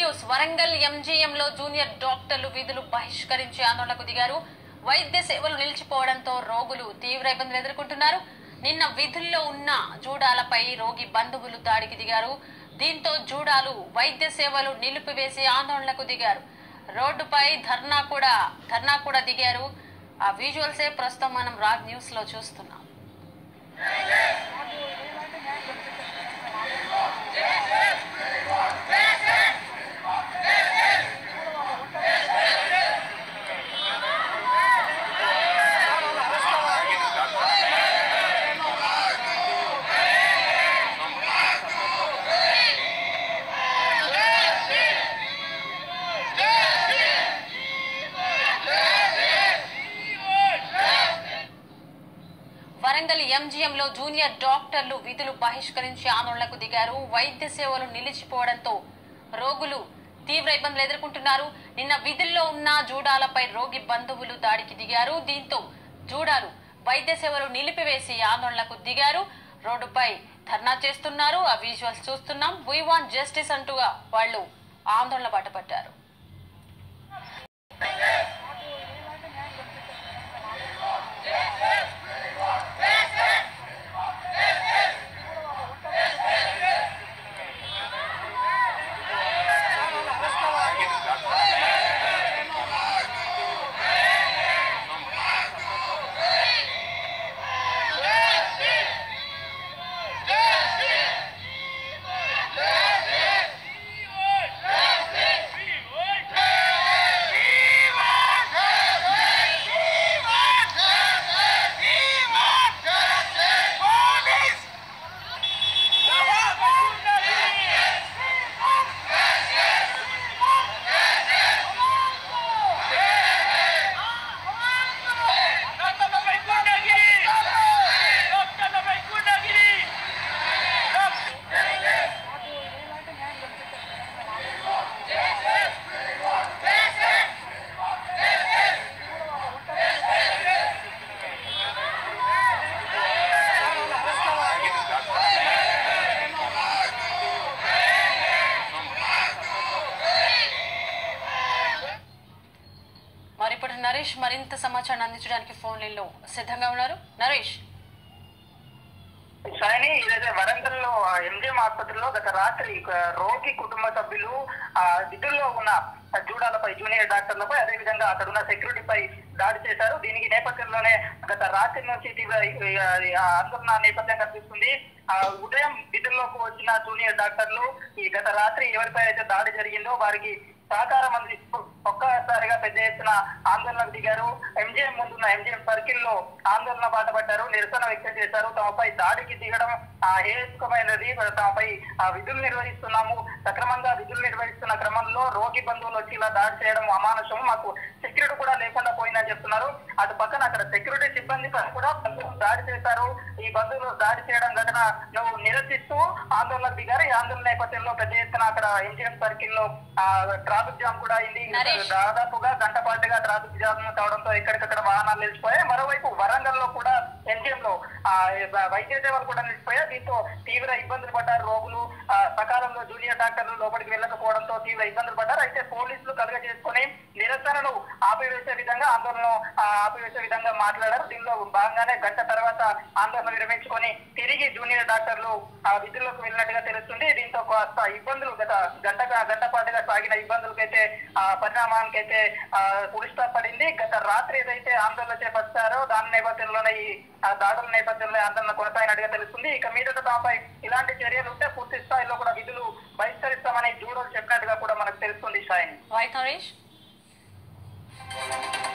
News Warangal ఎంజీఎంలో junior డాక్టర్లు విధులు బహిష్కరించి ఆందోళనకు దిగారు వైద్య సేవలు నిలిచిపోవడంతో రోగులు తీవ్ర ఇబ్బందులు ఎదుర్కొంటున్నారు నిన్న విధుల్లో ఉన్న జూడాలపై రోగి బంధువులు దాడికి దిగారు దీంతో జూడాలు వైద్య సేవలు నిలిపివేసి ఆందోళనకు దిగారు రోడ్డుపై ధర్నా కూడా ధర్నా కూడా దిగారు ఆ విజువల్సే ప్రస్తుతం మనం రాగ్ న్యూస్ లో చూస్తున్నాం వరంగల్ ఎంజీఎంలో జూనియర్ డాక్టర్లు విధులు బహిష్కరించి ఆందోళనకు దిగారు వైద్య సేవలు నిలిచిపోవడంతో రోగులు తీవ్ర ఇబ్బందులు ఎదుర్కొంటున్నారు నిన్న విధుల్లో ఉన్న జూడాలపై రోగి బంధువులు దాడికి దిగారు దీంతో జూడాలు వైద్య సేవలు నిలిపివేసి ఆందోళనకు దిగారు రోడ్డుపై ధర్నా చేస్తున్నారు ఆ విజువల్స్ చూస్తున్నాం వీ వాంట్ జస్టిస్ అంటూగా వాళ్ళు ఆందోళన బాటపట్టారు మరి ఇప్పుడు నరేష్ మరింత సమాచారాన్ని అందించడానికి ఫోన్ లైన్ లో సిద్ధంగా ఉన్నారు నరేష్ షైని ఏదైతే వరంగల్ లో ఎంజిఎం ఆసుపత్రిలో గత రాత్రి ఒక రోగి కుటుంబ సభ్యులు ఆ విధుల్లో ఉన్న జూడాలపై జూనియర్ డాక్టర్లపై అదేవిధంగా అక్కడ ఉన్న సెక్యూరిటీపై దాడి చేశారు దీనికి నేపథ్యంలోనే గత రాత్రి నుంచి తీవ్ర ఈ, ఆ, ఆందోళన నేపథ్యం కనిపిస్తుంది ఆ ఉదయం విధుల్లోకి వచ్చిన జూనియర్ డాక్టర్లు ఈ గత రాత్రి ఎవరిపై అయితే దాడి జరిగిందో వారికి సహకారం అందిస్తూ ఒక్కసారిగా పెద్ద ఎత్తున ఆందోళనకు దిగారు ఎంజిఎం ముందున్న ఎంజిఎం సర్కిల్ లో ఆందోళన బాటపడ్డారు నిరసన వ్యక్తం చేశారు తమపై దాడికి దిగడం ఆ, హేతుకమైనది తమపై ఆ, విధులు నిర్వహిస్తున్నాము సక్రమంగా విధులు నిర్వహిస్తున్న క్రమంలో రోగి బంధువులు వచ్చి ఇలా దాడి చేయడం అమానుషం మాకు సెక్యూరిటీ కూడా లేకుండా పోయిందని చెప్తున్నారు అటు పక్కన అక్కడ సెక్యూరిటీ సిబ్బంది పైన కూడా బంధువులు దాడి చేశారు ఈ బంధువులు దాడి చేయడం ఘటన నువ్వు నిరసిస్తూ ఆందోళనకు దిగారు ఈ ఆందోళన నేపథ్యంలో పెద్ద ఎత్తున అక్కడ ఎంజిఎం సర్కిల్ లో ఆ, ట్రాఫిక్ జామ్ కూడా అయింది నరేష్. దాదాపుగా గంట పాటుగా ట్రాఫిక్ జామ్ కావడంతో ఎక్కడికక్కడ వాహనాలు నిలిచిపోయాయి మరోవైపు వరంగల్ లో కూడా ఎన్జిఎం లో ఆ, వైద్య సేవలు కూడా నిలిచిపోయాయి దీంతో తీవ్ర ఇబ్బందులు పడ్డారు రోగులు ఆ, సకాలంలో జూనియర్ డాక్టర్లు లోపలికి వెళ్ళకపోవడంతో తీవ్ర ఇబ్బందులు పడ్డారు అయితే పోలీసులు కలుగ చేసుకుని నిరసనను ఆపివేసే విధంగా ఆందోళన ఆ, ఆపివేసే విధంగా మాట్లాడారు దీనిలో భాగంగానే గంట తర్వాత ఆందోళన విరమించుకొని తిరిగి జూనియర్ డాక్టర్లు ఆ విధుల్లోకి వెళ్ళినట్టుగా తెలుస్తుంది దీంతో కాస్త ఇబ్బందులు గత గంట గంట పాటుగా సాగిన ఇబ్బందులకైతే ఆ పరిణామానికైతే ఆ పులి స్టాప్ పడింది గత రాత్రి ఏదైతే ఆందోళన చేపట్టారో దాని నేపథ్యంలోనే ఈ ఆ దాడుల నేపథ్యంలో ఆందోళన కొనసాగినట్టుగా తెలుస్తుంది ఇక మీదట తమపై ఇలాంటి చర్యలు ఉంటే పూర్తి స్థాయిలో కూడా విధులు బహిష్కరిస్తామని జూడోలు చెప్పినట్టుగా కూడా మనకు తెలుస్తుంది షాయిన్ రైట్ నరేష్